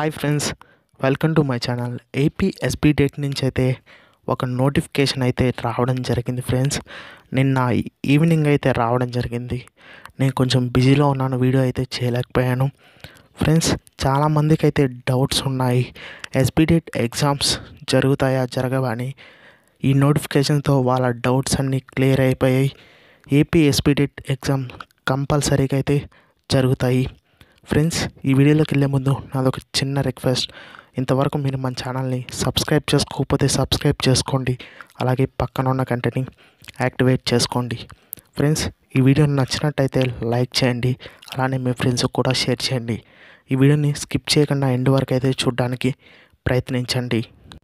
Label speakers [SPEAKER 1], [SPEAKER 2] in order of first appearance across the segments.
[SPEAKER 1] hi friends welcome to my channel AP SB date నుంచి అయితే ఒక నోటిఫికేషన్ అయితే రావడం జరిగింది ఫ్రెండ్స్ నిన్న ఈవినింగ్ అయితే రావడం జరిగింది నేను కొంచెం బిజీలో ఉన్నాను వీడియో అయితే చేయలేకపోయాను ఫ్రెండ్స్ చాలామందికి అయితే డౌట్స్ ఉన్నాయి ఎస్బీ డేట్ ఎగ్జామ్స్ జరుగుతాయా జరగవా అని ఈ నోటిఫికేషన్తో వాళ్ళ డౌట్స్ అన్నీ క్లియర్ అయిపోయాయి ఏపీ ఎస్బీ డేట్ ఎగ్జామ్ కంపల్సరీగా అయితే జరుగుతాయి ఫ్రెండ్స్ ఈ వీడియోలోకి వెళ్ళే ముందు నాదొక చిన్న రిక్వెస్ట్ ఇంతవరకు మీరు మన ఛానల్ని సబ్స్క్రైబ్ చేసుకోకపోతే సబ్స్క్రైబ్ చేసుకోండి అలాగే పక్కన ఉన్న గంటని యాక్టివేట్ చేసుకోండి ఫ్రెండ్స్ ఈ వీడియో నచ్చినట్టయితే లైక్ చేయండి అలానే మీ ఫ్రెండ్స్కి కూడా షేర్ చేయండి ఈ వీడియోని స్కిప్ చేయకుండా ఎండ్ వరకు అయితే చూడడానికి ప్రయత్నించండి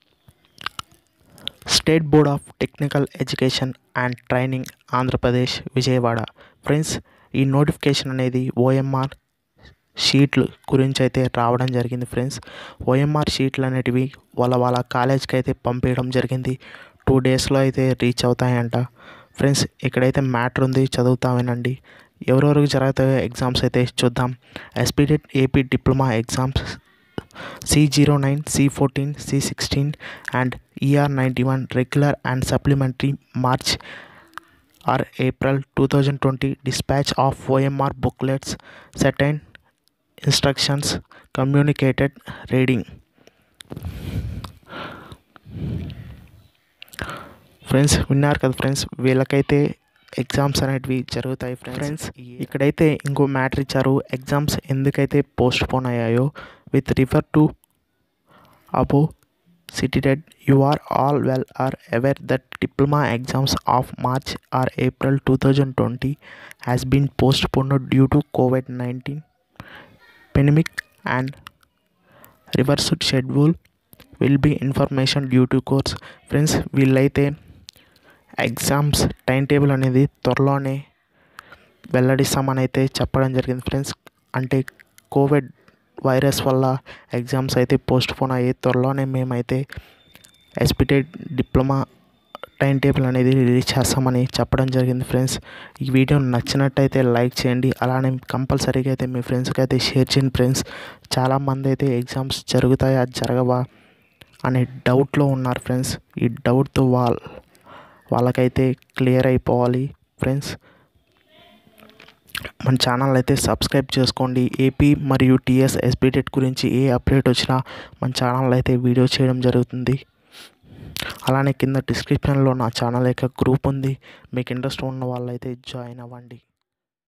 [SPEAKER 1] state board of technical education and training Andhra Pradesh Vijayawada friends ఈ నోటిఫికేషన్ అనేది ఓఎంఆర్ షీట్లు గురించి అయితే రావడం జరిగింది ఫ్రెండ్స్ ఓఎంఆర్ షీట్లు అనేటివి వాళ్ళ వాళ్ళ కాలేజ్కి అయితే పంపించడం జరిగింది టూ డేస్లో అయితే రీచ్ అవుతాయంట ఫ్రెండ్స్ ఇక్కడైతే మ్యాటర్ ఉంది చదువుతా వినండి ఎవరెవరికి జరుగుతాయో ఎగ్జామ్స్ అయితే చూద్దాం ఎస్పీడెడ్ AP diploma exams C zero nine C fourteen C sixteen and ER ninety one regular and supplementary March or April two thousand twenty dispatch of OMR booklets certain instructions communicated reading friends విన్నారు కదా friends వీళ్ళకైతే exams అనేటివి జరుగుతాయి friends ఇక్కడైతే ఇంకో matter ఇచ్చారు exams ఎందుకైతే postpone అయ్యాయో with refer to above cited you are all well are aware that diploma exams of March or April two thousand twenty has been postponed due to COVID nineteen pandemic and revised schedule will be information due to course friends వీళ్ళైతే exams time table అనేది త్వరలోనే వెల్లడిస్తామని అయితే చెప్పడం జరిగింది friends అంటే COVID virus వల్ల exams అయితే పోస్ట్ పోన్ అయ్యి త్వరలోనే మేమైతే ఎస్పిటెడ్ డిప్లొమా టైం టేబుల్ అనేది రిలీజ్ చేస్తామని చెప్పడం జరిగింది ఫ్రెండ్స్ ఈ వీడియో నచ్చినట్టయితే లైక్ చేయండి అలానే కంపల్సరీగా అయితే మీ ఫ్రెండ్స్కి అయితే షేర్ చేయండి ఫ్రెండ్స్ చాలామంది అయితే ఎగ్జామ్స్ జరుగుతాయా జరగవా అనే డౌట్లో ఉన్నారు ఫ్రెండ్స్ ఈ డౌట్తో వాళ్ళ వాళ్ళకైతే క్లియర్ అయిపోవాలి ఫ్రెండ్స్ మన ఛానల్ అయితే సబ్స్క్రైబ్ చేసుకోండి ఏపీ మరియు టీఎస్ ఎస్బీటెట్ గురించి ఏ అప్డేట్ వచ్చినా మన ఛానల్ అయితే వీడియో చేయడం జరుగుతుంది అలానే కింద డిస్క్రిప్షన్లో నా ఛానల్ యొక్క గ్రూప్ ఉంది మీకు ఇంట్రెస్ట్ ఉన్న వాళ్ళైతే జాయిన్ అవ్వండి